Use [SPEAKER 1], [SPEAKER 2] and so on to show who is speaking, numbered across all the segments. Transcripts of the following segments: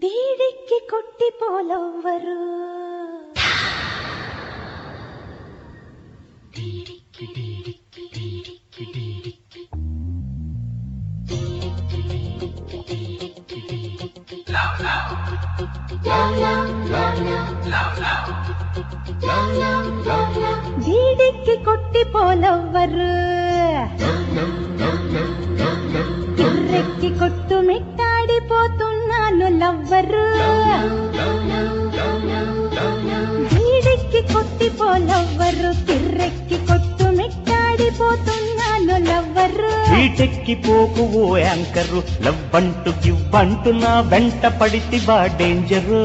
[SPEAKER 1] బీడికి కొట్టి పోలవ్వరు బీడికి కొట్టి పోలవ్వరు కిర్రెక్కి కొట్టు మిట్టాడిపోతున్నాను లవ్వరు బీడికి కొట్టి పోలవ్వరు కిర్రెక్కి కొట్టు మిట్టాడిపోతున్నాను లవ్వరు
[SPEAKER 2] చీటెక్కి పోకు ఓ యాంకరు లవ్వంటూ గివ్వంటూ నా వెంట పడితి బా డేంజరు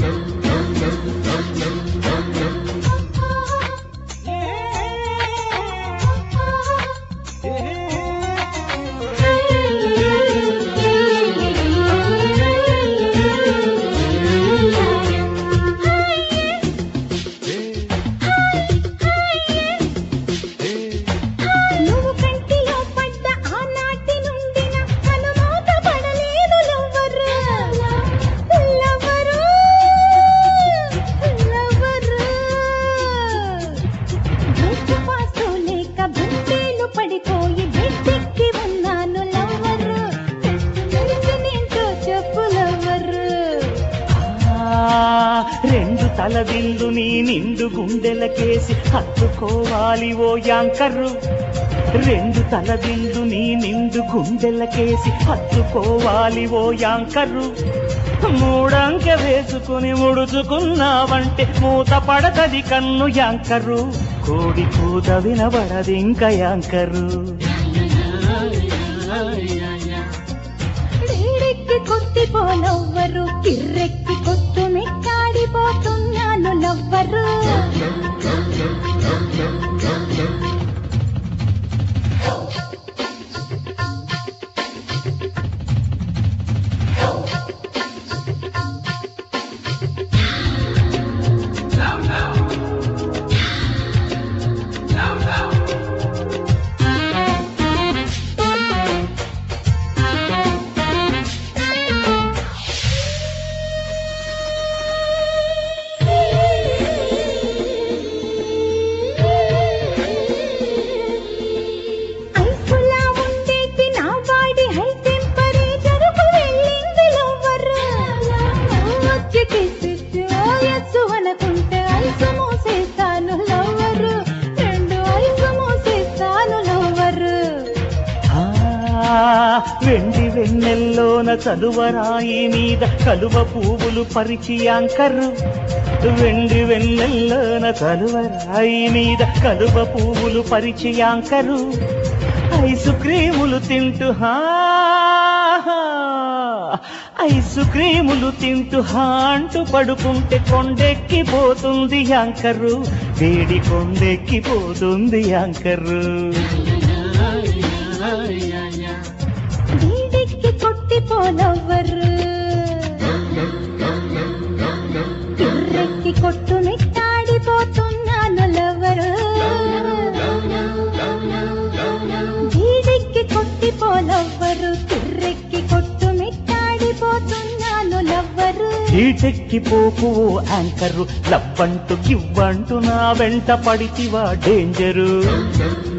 [SPEAKER 1] నువ్వు కంటిలో పడ్డ ఆనాటి నుండి నా అనుమోద పడలేదు lover lover lover best pass లేక బుట్టేలు పడిపోయి బెట్టెక్కి ఉన్నాను లవ్వరు తెలిసినేంటో చెప్పు లవ్వరు
[SPEAKER 2] ఆ, రెండు తలదిల్లు నీ నిండు గుండెలకేసి హత్తుకోవాలి ఓ యాంకరు రెండు తలదిల్లు నీ నిండు గుండెలకేసి హత్తుకోవాలి ఓ యాంకరు మూడంక వేసుకుని ముడుచుకున్నావంటే మూత పడతది కన్ను యాంకరు కోడి కూత వినబడదింక యాంకరు
[SPEAKER 1] వేడెక్కి కొట్టి పోలవ్వరు కిర్రెక్కి కొట్టు మిక్కాడిపోతున్నాను లవ్వరు ఐసులా ఉండేది నా బాడీ హై టెంపరేచర్కు వెళ్ళింది లవ్వరు వచ్చి కిసిచ్చు ఎస్సు అనుకుంటే ఐసు మూసేస్తాను లవ్వరు రెండు ఐసు మూసేస్తాను లవ్వరు
[SPEAKER 2] ఆ వెండి వెన్నెల్లోన చలువరాయి మీద కలువ పువ్వులు పరిచి యాంకరు వెండి వెన్నెల్లోన చలువరాయి మీద కలువ పువ్వులు పరిచి యాంకరు ఐసు క్రీములు తింటూ హా ఐసు క్రీములు తింటూ హా అంటూ పడుకుంటే కొండెక్కిపోతుంది యాంకరు వేడి కొండెక్కిపోతుంది యాంకరు
[SPEAKER 1] వీడికి కొట్టి పోలవ్వరు కిర్రెక్కి కొట్టు మిట్టాడిపోతున్నాను లవ్వరు వీడికి కొట్టి పోలవ్వరు కిర్రెక్కి కొట్టు మిట్టాడిపోతున్నాను లవ్వరు
[SPEAKER 2] చీటెక్కి పోకు ఓ యాంకరు లవ్వంటూ గివ్వంటూ నా వెంట పడితివా డేంజరు